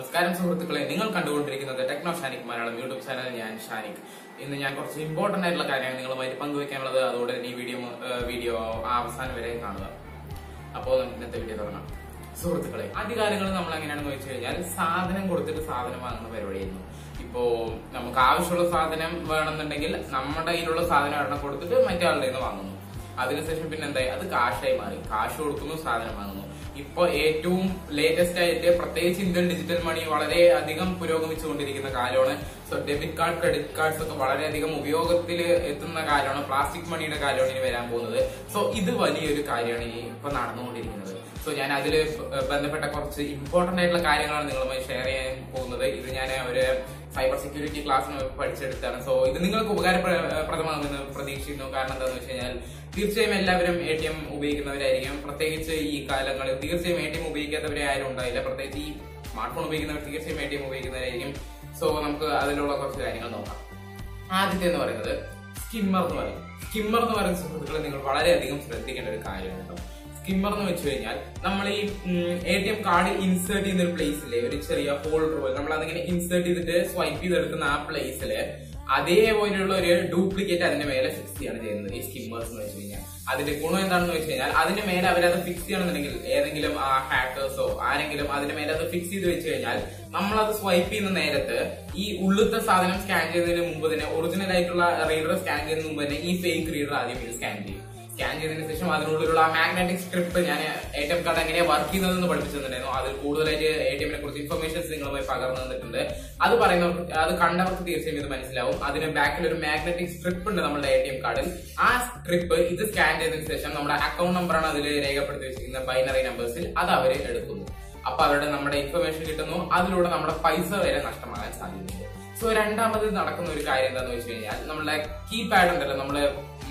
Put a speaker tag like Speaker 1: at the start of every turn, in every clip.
Speaker 1: നമസ്കാരം സുഹൃത്തുക്കളെ നിങ്ങൾ കണ്ടുകൊണ്ടിരിക്കുന്നത് techno Shanik Malayalam YouTube channel ഞാൻ ഷാനിക് ഇന്ന് ഞാൻ കുറച്ച് ഇമ്പോർട്ടന്റ് ആയിട്ടുള്ള കാര്യങ്ങൾ നിങ്ങളുമായി പങ്കുവെക്കാനുള്ളത് അതുകൊണ്ട് തന്നെ ഈ വീഡിയോ വീഡിയോ അവസാനം വരെ കാണുക അപ്പോൾ നമുക്ക് ഇന്നത്തെ വീഡിയോ തുടങ്ങാം സുഹൃത്തുക്കളെ ആദ്യകാലങ്ങളിൽ നമ്മൾ എങ്ങനെയാണെന്ന് വെച്ച് കഴിഞ്ഞാൽ സാധനം കൊടുത്തിട്ട് സാധനം വാങ്ങുന്ന പരിപാടിയായിരുന്നു ഇപ്പോ നമുക്ക് ആവശ്യമുള്ള സാധനം വേണമെന്നുണ്ടെങ്കിൽ നമ്മുടെ കയ്യിലുള്ള സാധനം ഒരെണ്ണം കൊടുത്തിട്ട് മറ്റേ ആളുടെ നിന്ന് വാങ്ങുന്നു അതിനുശേഷം പിന്നെ എന്തായി അത് കാശായി മാറി കാശ് കൊടുക്കുന്നു സാധനം വാങ്ങുന്നു ഇപ്പൊ ഏറ്റവും ലേറ്റസ്റ്റ് ആയിട്ട് പ്രത്യേകിച്ച് ഇന്ത്യൻ ഡിജിറ്റൽ മണി വളരെ അധികം പുരോഗമിച്ചുകൊണ്ടിരിക്കുന്ന കാലമാണ് so debit card credit cards ഒക്കെ വളരെയധികം ഉപയോഗത്തിൽ എത്തുന്ന കാലമാണ് പ്ലാസ്റ്റിക് മണിയുടെ കാലമാണ് ഇനി വരാൻ പോകുന്നത് സോ ഇത് വലിയൊരു കാര്യമാണ് ഈ ഇപ്പൊ നടന്നുകൊണ്ടിരിക്കുന്നത് സോ ഞാൻ അതിൽ ബന്ധപ്പെട്ട കുറച്ച് ഇമ്പോർട്ടന്റ് ആയിട്ടുള്ള കാര്യങ്ങളാണ് നിങ്ങളുമായി ഷെയർ ചെയ്യാൻ പോകുന്നത് ഇത് ഞാൻ ഒരു സൈബർ സെക്യൂരിറ്റി ക്ലാസ്സിന് പഠിച്ചെടുത്താണ് സോ ഇത് നിങ്ങൾക്ക് ഉപകാരപ്രദമാകുമെന്ന് പ്രതീക്ഷിക്കുന്നു കാരണം എന്താണെന്ന് വെച്ച് കഴിഞ്ഞാൽ തീർച്ചയായും എല്ലാവരും എ ടി എം ഉപയോഗിക്കുന്നവരായിരിക്കും പ്രത്യേകിച്ച് ഈ കാലങ്ങളിൽ തീർച്ചയായും എ ടി എം ഉപയോഗിക്കാത്തവരെ ആരും ഉണ്ടായില്ല പ്രത്യേകിച്ച് ഈ സ്മാർട്ട് ഫോൺ ഉപയോഗിക്കുന്നവർ തീർച്ചയായും എ ടി എം ഉപയോഗിക്കുന്നവരായിരിക്കും സോ നമുക്ക് അതിലുള്ള കുറച്ച് കാര്യങ്ങൾ നോക്കാം ആദ്യത്തെ എന്ന് പറയുന്നത് സ്കിമ്മർ എന്ന് പറയും സ്കിമ്മർ എന്ന് പറയുന്ന സുഹൃത്തുക്കളെ നിങ്ങൾ വളരെയധികം ശ്രദ്ധിക്കേണ്ട ഒരു കാര്യമാണ് കേട്ടോ സ്കിമ്മർ എന്ന് വെച്ച് കഴിഞ്ഞാൽ നമ്മൾ ഈ A T M card insert ചെയ്യുന്ന ഒരു പ്ലേസിലെ ഒരു ചെറിയ ഹോൾഡർ പോലെ നമ്മൾ അതിങ്ങനെ ഇൻസേർട്ട് ചെയ്തിട്ട് സ്വൈപ്പ് ചെയ്തെടുക്കുന്ന ആ പ്ലേസില് അതേപോലെയുള്ള ഒരു ഡ്യൂപ്ലിക്കേറ്റ് അതിന്റെ മേലെ ഫിക്സ് ചെയ്യാണ് ചെയ്യുന്നത് ഈ സ്കിമ്മേഴ്സ് എന്ന് വെച്ച് കഴിഞ്ഞാൽ അതിന്റെ ഗുണം എന്താണെന്ന് വെച്ച് കഴിഞ്ഞാൽ അതിന്റെ മേലെ അവരത് ഫിക്സ് ചെയ്യണമെന്നുണ്ടെങ്കിൽ ഏതെങ്കിലും ആ ഹാക്കേഴ്സോ ആരെങ്കിലും അതിന്റെ മേലെ അത് ഫിക്സ് ചെയ്ത് വെച്ച് കഴിഞ്ഞാൽ നമ്മളത് സ്വൈപ്പ് ചെയ്യുന്ന നേരത്ത് ഈ ഉള്ളിലത്തെ സാധനം സ്കാൻ ചെയ്യുന്നതിന് മുമ്പ് തന്നെ ഒറിജിനൽ ആയിട്ടുള്ള റീഡർ സ്കാൻ ചെയ്യുന്നതിന് മുമ്പ് തന്നെ ഈ ഫേക്ക് റീഡർ ആദ്യം ഇത് സ്കാൻ ചെയ്യും സ്കാൻ ചെയ്തതിനു ശേഷം അതിനുള്ളിലുള്ള മാഗ്നറ്റിക് സ്ക്രിപ്റ്റ് ഞാൻ എ ടി എം കാർഡ് എങ്ങനെയാണ് വർക്ക് ചെയ്യുന്നതെന്ന് പഠിപ്പിച്ചു തന്നിട്ടുണ്ടായിരുന്നു അതിൽ കൂടുതലായിട്ട് എ ടി എമ്മിനെ കുറിച്ച് ഇൻഫർമേഷൻസ് നിങ്ങളുമായി പകർന്നു തന്നിട്ടുണ്ട് അത് പറയുന്നവർക്ക് അത് കണ്ടവർക്ക് തീർച്ചയായും ഇത് മനസ്സിലാവും അതിന് ബാക്കിൽ ഒരു മാഗ്നറ്റിക് സ്ട്രിപ്പ് ഉണ്ട് നമ്മുടെ എ ടി എം കാർഡിൽ ആ സ്ട്രിപ്പ് ഇത് സ്കാൻ ചെയ്തതിനു ശേഷം നമ്മുടെ അക്കൗണ്ട് നമ്പറാണ് അതിൽ രേഖപ്പെടുത്തി വെച്ചിരിക്കുന്ന ബൈനറി നമ്പേഴ്സിൽ അത് അവർ എടുക്കുന്നു അപ്പൊ അവരുടെ നമ്മുടെ ഇൻഫർമേഷൻ കിട്ടുന്നു അതിലൂടെ നമ്മുടെ പൈസ വരെ നഷ്ടമാകാൻ സാധ്യതയുണ്ട് സോ രണ്ടാമത് നടക്കുന്ന ഒരു കാര്യം എന്താണെന്ന് വെച്ച് കഴിഞ്ഞാൽ നമ്മുടെ കീപാഡ് ഉണ്ടല്ലോ നമ്മള്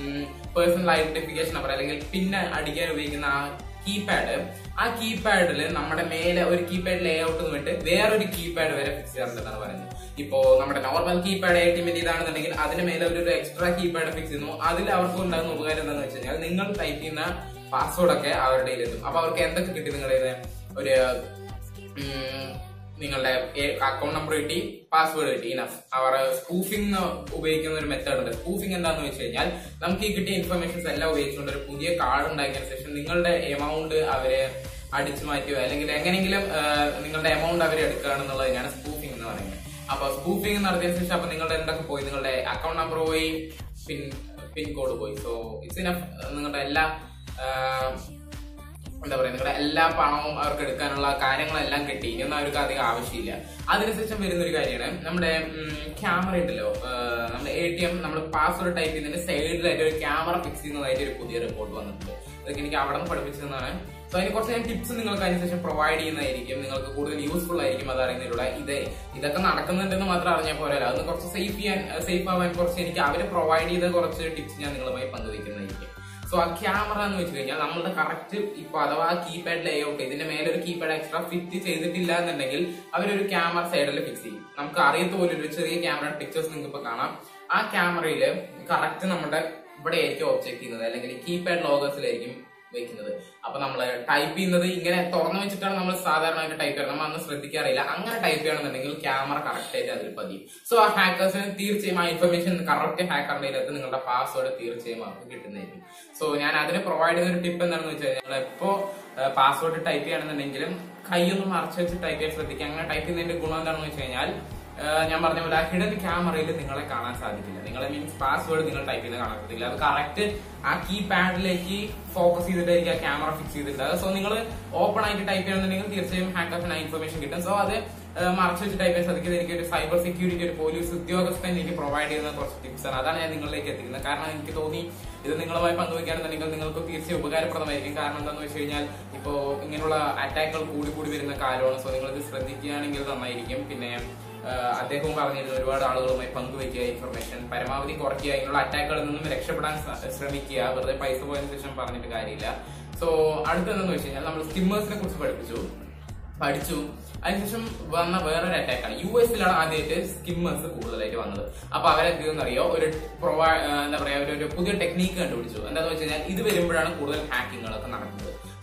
Speaker 1: പേഴ്സണൽ ഐഡന്റിഫിക്കേഷൻ നമ്പർ അല്ലെങ്കിൽ പിന്നെ അടിക്കാൻ ഉപയോഗിക്കുന്ന ആ കീപാഡ് ആ കീപാഡിൽ നമ്മുടെ മേലെ ഒരു കീപാഡ് ലേ ഔട്ട് വിട്ട് വേറൊരു കീപാഡ് വരെ ഫിക്സ് ചെയ്യാറുണ്ടെന്നാണ് പറയുന്നത് ഇപ്പോ നമ്മുടെ നോർമൽ കീപാഡ് എ ടി എമ്മിന്റെ ഇതാണെന്നുണ്ടെങ്കിൽ അതിന് മേലെ ഒരു എക്സ്ട്രാ കീപാഡ് ഫിക്സ് ചെയ്യുന്നു അതിൽ അവർക്ക് ഉണ്ടാകുന്ന ഉപകാരം എന്താണെന്ന് വെച്ച് കഴിഞ്ഞാൽ നിങ്ങൾ ടൈപ്പ് ചെയ്യുന്ന പാസ്വേഡ് ഒക്കെ അവരുടെ എത്തും അപ്പൊ അവർക്ക് എന്തൊക്കെ കിട്ടി നിങ്ങളുടെ ഒരു നിങ്ങളുടെ അക്കൗണ്ട് നമ്പർ കിട്ടി പാസ്വേഡ് കിട്ടി ഇനഫ് അവർ സ്പൂഫിംഗ് ഉപയോഗിക്കുന്ന ഒരു മെത്തേഡ് ഉണ്ട് സ്പൂഫിംഗ് എന്താന്ന് വെച്ച് കഴിഞ്ഞാൽ നമുക്ക് ഈ കിട്ടിയ ഇൻഫർമേഷൻസ് എല്ലാം ഉപയോഗിച്ചുകൊണ്ട് ഒരു പുതിയ കാർഡ് ഉണ്ടാക്കിയതിനു ശേഷം നിങ്ങളുടെ എമൗണ്ട് അവര് അടിച്ചു മാറ്റുകയോ അല്ലെങ്കിൽ എങ്ങനെയെങ്കിലും നിങ്ങളുടെ എമൗണ്ട് അവർ എടുക്കുകയാണെന്നുള്ളതിനാണ് സ്പൂഫിംഗ് എന്ന് പറയുന്നത് അപ്പൊ സ്പൂഫിംഗ് നടത്തിയതിനു ശേഷം അപ്പൊ നിങ്ങളുടെ എന്തൊക്കെ പോയി നിങ്ങളുടെ അക്കൗണ്ട് നമ്പർ പോയി പിൻ പിൻ കോഡ് പോയി സോ ഇറ്റ്സ് ഇനഫ് നിങ്ങളുടെ എല്ലാ എന്താ പറയാ നിങ്ങളുടെ എല്ലാ പണവും അവർക്ക് എടുക്കാനുള്ള കാര്യങ്ങളെല്ലാം കിട്ടി ഇനിയൊന്നും അവർക്ക് അധികം ആവശ്യമില്ല അതിനുശേഷം വരുന്ന ഒരു കാര്യമാണ് നമ്മുടെ ക്യാമറ ഉണ്ടല്ലോ നമ്മുടെ എ ടി എം നമ്മൾ പാസ്വേഡ് ടൈപ്പ് ചെയ്യുന്നതിന്റെ സൈഡിലായിട്ട് ഒരു ക്യാമറ ഫിക്സ് ചെയ്യുന്നതായിട്ട് ഒരു പുതിയ റിപ്പോർട്ട് വന്നിട്ടുണ്ട് ഇതൊക്കെ എനിക്ക് അവിടെ നിന്ന് പഠിപ്പിച്ചതെന്നാണ് സോ അതിന് കുറച്ച് ഞാൻ ടിപ്സ് നിങ്ങൾക്ക് അതിനുശേഷം പ്രൊവൈഡ് ചെയ്യുന്നതായിരിക്കും നിങ്ങൾക്ക് കൂടുതൽ യൂസ്ഫുൾ ആയിരിക്കും അത് അറിയുന്നതിലൂടെ ഇത് ഇതൊക്കെ നടക്കുന്നുണ്ടെന്ന് മാത്രം അറിഞ്ഞാൽ പോരാ അതൊന്ന് കുറച്ച് സേഫ് ചെയ്യാൻ സേഫ് ആവാൻ കുറച്ച് എനിക്ക് അവർ പ്രൊവൈഡ് ചെയ്ത കുറച്ച് ടിപ്സ് ഞാൻ നിങ്ങളുമായി പങ്കുവയ്ക്കുന്നതായിരിക്കും സോ ആ ക്യാമറ എന്ന് വെച്ച് കഴിഞ്ഞാൽ നമ്മളുടെ കറക്റ്റ് ഇപ്പൊ അഥവാ കീപാഡ് ലേ ഔട്ട് ഇതിന്റെ മേലെ ഒരു കീപാഡ് എക്സ്ട്രാ ഫിറ്റ് ചെയ്തിട്ടില്ല എന്നുണ്ടെങ്കിൽ അവരൊരു ക്യാമറ സൈഡിൽ ഫിക്സ് ചെയ്യും നമുക്ക് അറിയത്ത പോലെ ഒരു ചെറിയ ക്യാമറ പിക്ചേഴ്സ് നിങ്ങൾക്ക് ഇപ്പൊ കാണാം ആ ക്യാമറയിൽ കറക്റ്റ് നമ്മുടെ ഇവിടെ ആയിരിക്കും ഒബ്ജക്ട് ചെയ്യുന്നത് അല്ലെങ്കിൽ കീപാഡ് ലോഗേഴ്സിലായിരിക്കും വെക്കുന്നത് അപ്പൊ നമ്മൾ ടൈപ്പ് ചെയ്യുന്നത് ഇങ്ങനെ തുറന്നു വെച്ചിട്ടാണ് നമ്മൾ സാധാരണയായിട്ട് ടൈപ്പ് ചെയ്യുന്നത് നമ്മൾ അന്ന് ശ്രദ്ധിക്കാറില്ല അങ്ങനെ ടൈപ്പ് ചെയ്യണമെന്നുണ്ടെങ്കിൽ ക്യാമറ കറക്റ്റ് ആയിട്ട് അതിൽ പതിയും സോ ആ ഹാക്കേഴ്സിന് തീർച്ചയായും ആ ഇൻഫർമേഷൻ കറക്റ്റ് ഹാക്കറിന്റെ ഇതിനകത്ത് നിങ്ങളുടെ പാസ്വേഡ് തീർച്ചയായും അവർക്ക് കിട്ടുന്നതായിരിക്കും സോ ഞാൻ അതിന് പ്രൊവൈഡ് ചെയ്യുന്ന ഒരു ടിപ്പ് എന്താണെന്ന് വെച്ചാൽ നിങ്ങൾ എപ്പോ പാസ്വേഡ് ടൈപ്പ് ചെയ്യണമെന്നുണ്ടെങ്കിലും കൈയൊന്ന് മറച്ചു വെച്ച് ടൈപ്പ് ചെയ്യാൻ ശ്രദ്ധിക്കുക അങ്ങനെ ടൈപ്പ് ചെയ്യുന്നതിന്റെ ഗുണം എന്താണെന്ന് വെച്ച് കഴിഞ്ഞാൽ ഞാൻ പറഞ്ഞ പോലെ ഹിഡൻ ക്യാമറയിൽ നിങ്ങളെ കാണാൻ സാധിക്കില്ല നിങ്ങളെ മീൻസ് പാസ്വേഡ് നിങ്ങൾ ടൈപ്പ് ചെയ്യുന്നത് കാണാൻ സാധിക്കില്ല അത് കറക്റ്റ് ആ കീ പാഡിലേക്ക് ഫോക്കസ് ചെയ്തിട്ടായിരിക്കും ആ ക്യാമറ ഫിക്സ് ചെയ്തിട്ടുണ്ടാകുക സോ നിങ്ങൾ ഓപ്പൺ ആയിട്ട് ടൈപ്പ് ചെയ്യണമെന്നുണ്ടെങ്കിൽ തീർച്ചയായും ഹാക്കേഴ്സിന് ആ ഇൻഫർമേഷൻ കിട്ടും സോ അത് മറച്ചു വെച്ച് ടൈപ്പ് ചെയ്യാൻ സാധിക്കുന്നത് എനിക്ക് ഒരു സൈബർ സെക്യൂരിറ്റി ഒരു പോലീസ് ഉദ്യോഗസ്ഥൻ എനിക്ക് പ്രൊവൈഡ് ചെയ്യുന്ന കുറച്ച് ടിപ്സ് ആണ് അതാണ് ഞാൻ നിങ്ങളിലേക്ക് എത്തിക്കുന്നത് കാരണം എനിക്ക് തോന്നി ഇത് നിങ്ങളുമായി പങ്കുവയ്ക്കുകയാണെന്നുണ്ടെങ്കിൽ നിങ്ങൾക്ക് തീർച്ചയായും ഉപകാരപ്രദമായിരിക്കും കാരണം എന്താണെന്ന് വെച്ച് കഴിഞ്ഞാൽ ഇപ്പോ ഇങ്ങനെയുള്ള അറ്റാക്കുകൾ കൂടി കൂടി വരുന്ന കാലമാണ് സോ നിങ്ങൾ ഇത് ശ്രദ്ധിക്കുകയാണെങ്കിൽ നന്നായിരിക്കും പിന്നെ അദ്ദേഹവും പറഞ്ഞിരുന്നു ഒരുപാട് ആളുകളുമായി പങ്കുവയ്ക്കുക ഇൻഫർമേഷൻ പരമാവധി കുറയ്ക്കുക ഇങ്ങനെയുള്ള അറ്റാക്കുകളിൽ നിന്നും രക്ഷപ്പെടാൻ ശ്രമിക്കുക വെറുതെ പൈസ പോയതിനു ശേഷം പറഞ്ഞിട്ട് കാര്യമില്ല സോ അടുത്തെന്തെന്ന് വെച്ച് കഴിഞ്ഞാൽ നമ്മൾ സ്കിമ്മേഴ്സിനെ കുറിച്ച് പഠിപ്പിച്ചു പഠിച്ചു അതിനുശേഷം വന്ന വേറൊരു അറ്റാക്കാണ് യു എസിലാണ് ആദ്യമായിട്ട് സ്കിമ്മേഴ്സ് കൂടുതലായിട്ട് വന്നത് അപ്പൊ അവരെന്ത് അറിയോ ഒരു പ്രൊവൈ എന്താ പറയാ ഒരു പുതിയ ടെക്നീക്ക് കണ്ടുപിടിച്ചു എന്താണെന്ന് വെച്ച് കഴിഞ്ഞാൽ ഇത് വരുമ്പോഴാണ് കൂടുതൽ ഹാക്കിങ്ങുകളൊക്കെ നടക്കുന്നത്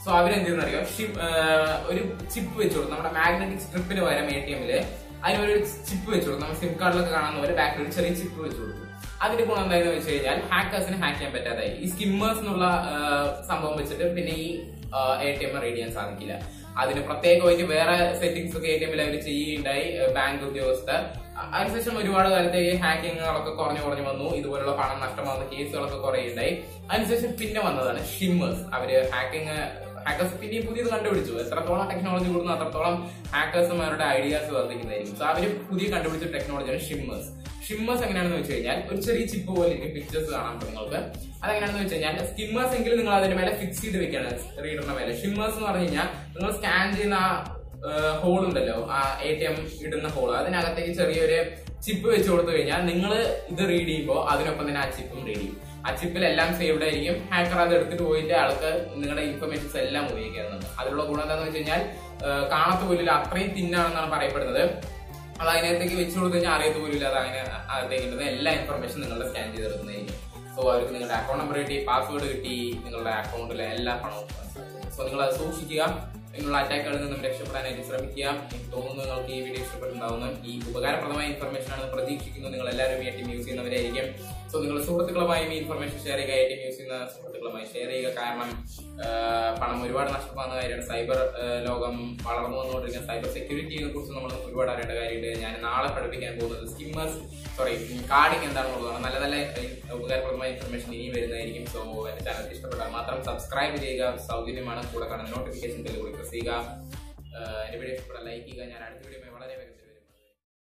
Speaker 1: സോ അവരെന്ത് ചെയ്യുന്നറിയോ ഒരു ചിപ്പ് വെച്ച് കൊടുക്കും നമ്മുടെ മാഗ്നറ്റിക് സ്ട്രിപ്പിന് പകരം എ ടി എമ്മില് അതിനൊരു ചിപ്പ് വെച്ച് കൊടുക്കും നമ്മൾ സിം കാർഡിലൊക്കെ കാണുന്ന പോലെ ബാക്കിൽ ഒരു ചെറിയ ചിപ്പ് വെച്ച് കൊടുക്കും അതിന്റെ ഗുണം എന്തായെന്ന് വെച്ച് കഴിഞ്ഞാൽ ഹാക്കേഴ്സിന് ഹാക്ക് ചെയ്യാൻ പറ്റാതായി ഈ സ്കിമ്മേഴ്സ് എന്നുള്ള ആ, സംഭവം വെച്ചിട്ട് പിന്നെ ഈ എ ടി എം റീഡ് ചെയ്യാൻ സാധിക്കില്ല അതിന് പ്രത്യേകമായിട്ട് വേറെ സെറ്റിംഗ്സ് ഒക്കെ എ ടി എമ്മിൽ അവർ ചെയ്യുകയുണ്ടായി ഏഹ് ബാങ്ക് ഉദ്യോഗസ്ഥർ അ- അതിനുശേഷം ഒരുപാട് കാലത്തേക്ക് ഹാക്കിങ്ങുകളൊക്കെ കുറഞ്ഞു കുറഞ്ഞു വന്നു ഇതുപോലുള്ള പണം നഷ്ടമാകുന്ന കേസുകളൊക്കെ കുറയുണ്ടായി അതിനുശേഷം പിന്നെ വന്നതാണ് ഷിമ്മേഴ്സ് അവര് ഹാക്കിങ് ഹാക്കേഴ്സ് പിന്നെയും പുതിയത് കണ്ടുപിടിച്ചു എത്രത്തോളം ടെക്നോളജി കൂടുന്നു അത്രത്തോളം ഹാക്കേഴ്സുമാരുടെ ഐഡിയാസ് വർദ്ധിക്കുന്നതായിരിക്കും സോ അവര് പുതിയ കണ്ടുപിടിച്ച ടെക്നോളജിയാണ് ഷിമ്മേഴ്സ് ഷിമ്മേഴ്സ് എങ്ങനെയാണെന്ന് വെച്ച് കഴിഞ്ഞാൽ ഒരു ചെറിയ ചിപ്പ് പോലെ ഇരിക്കും പിക്ചേഴ്സ് കാണാൻ പറ്റും നിങ്ങൾക്ക് അതെങ്ങനെയാണെന്ന് വെച്ച് കഴിഞ്ഞാൽ സ്കിമ്മേഴ്സ് എങ്കിലും നിങ്ങൾ അതിന്റെ മേലെ ഫിക്സ് ചെയ്ത് വെക്കുകയാണ് റീഡറിന്റെ മേലെ ഷിമ്മേഴ്സ് എന്ന് പറഞ്ഞു കഴിഞ്ഞാൽ നിങ്ങൾ സ്കാൻ ചെയ്യുന്ന ആ ഹോൾ ഉണ്ടല്ലോ ആ എ ടി എം ഇടുന്ന ഹോൾ അതിനകത്തേക്ക് ചെറിയൊരു ചിപ്പ് വെച്ച് കൊടുത്തു കഴിഞ്ഞാൽ നിങ്ങൾ ഇത് റീഡ് ചെയ്യുമ്പോൾ അതിനൊപ്പം തന്നെ ആ ചിപ്പും റീഡ് ചെയ്യും ആ ചിപ്പിൽ എല്ലാം സേവ്ഡ് ആയിരിക്കും ഹാക്കർ അത് എടുത്തിട്ട് പോയിട്ട് ആൾക്ക് നിങ്ങളുടെ ഇൻഫർമേഷൻസ് എല്ലാം ഉപയോഗിക്കാറുണ്ട് അതിലുള്ള ഗുണം എന്താണെന്ന് വെച്ച് കഴിഞ്ഞാൽ ഏഹ് കാണത്ത് പോലില്ല അത്രയും തിന്നാണെന്നാണ് പറയപ്പെടുന്നത് അത് അതിനകത്തേക്ക് വെച്ച് കൊടുത്തു കഴിഞ്ഞാൽ അറിയത്ത് പോലും ഇല്ല അത് അതിന് അകത്തേക്ക് ഇടുന്ന എല്ലാ ഇൻഫർമേഷൻ നിങ്ങളുടെ സ്കാൻ ചെയ്തെടുക്കുന്നതായിരിക്കും സോ അവർക്ക് നിങ്ങളുടെ അക്കൗണ്ട് നമ്പർ കിട്ടി പാസ്വേഡ് കിട്ടി നിങ്ങളുടെ അക്കൗണ്ടിലെ എല്ലാ പണവും സോ നിങ്ങൾ അത് സൂക്ഷിക്കുക നിങ്ങളുടെ അറ്റാക്കുകളിൽ നിന്നും രക്ഷപ്പെടാനായിട്ട് ശ്രമിക്കുക എനിക്ക് തോന്നുന്നു നിങ്ങൾക്ക് ഈ വീഡിയോ ഇഷ്ടപ്പെട്ടുണ്ടാവുന്നു ഈ ഉപകാരപ്രദമായ ഇൻഫർമേഷൻ ആണ് പ്രതീക്ഷിക്കുന്നു നിങ്ങൾ എല്ലാവരും ഈ ടീം യൂസ് ചെയ്യുന്നവരായിരിക്കും സോ നിങ്ങൾ സുഹൃത്തുക്കളുമായും ഈ ഇൻഫർമേഷൻ ഷെയർ ചെയ്യുക ഐ ടീം യൂസ് ചെയ്യുന്ന സുഹൃത്തുക്കളുമായി ഷെയർ ചെയ്യുക കാരണം ആ, പണം ഒരുപാട് നഷ്ടമാകുന്ന കാര്യമാണ് സൈബർ ആ, ലോകം വളർന്നു വന്നുകൊണ്ടിരിക്കുന്ന സൈബർ സെക്യൂരിറ്റിയെ കുറിച്ച് നമ്മൾ ഒരുപാട് അറിയേണ്ട കാര്യമുണ്ട് ഞാൻ നാളെ പഠിപ്പിക്കാൻ പോകുന്നത് സ്കിമ്മേഴ്സ് സോറി കാർഡിങ് എന്താണെന്നുള്ളതാണ് നല്ല നല്ല ഏ, ഉപകാരപ്രദമായ ഇൻഫർമേഷൻ ഇനി വരുന്നതായിരിക്കും സോ എന്റെ ചാനൽ ഇഷ്ടപ്പെട്ടാൽ മാത്രം സബ്സ്ക്രൈബ് ചെയ്യുക സൗകര്യമാണ് കൂടെ കാണുന്ന നോട്ടിഫിക്കേഷൻ ബെൽ കൂടി പ്രസ് ചെയ്യുക ആ, എന്റെ വീഡിയോ ഇഷ്ടപ്പെട്ടാൽ ലൈക്ക് ചെയ്യുക ഞാൻ അടുത്ത വീഡിയോ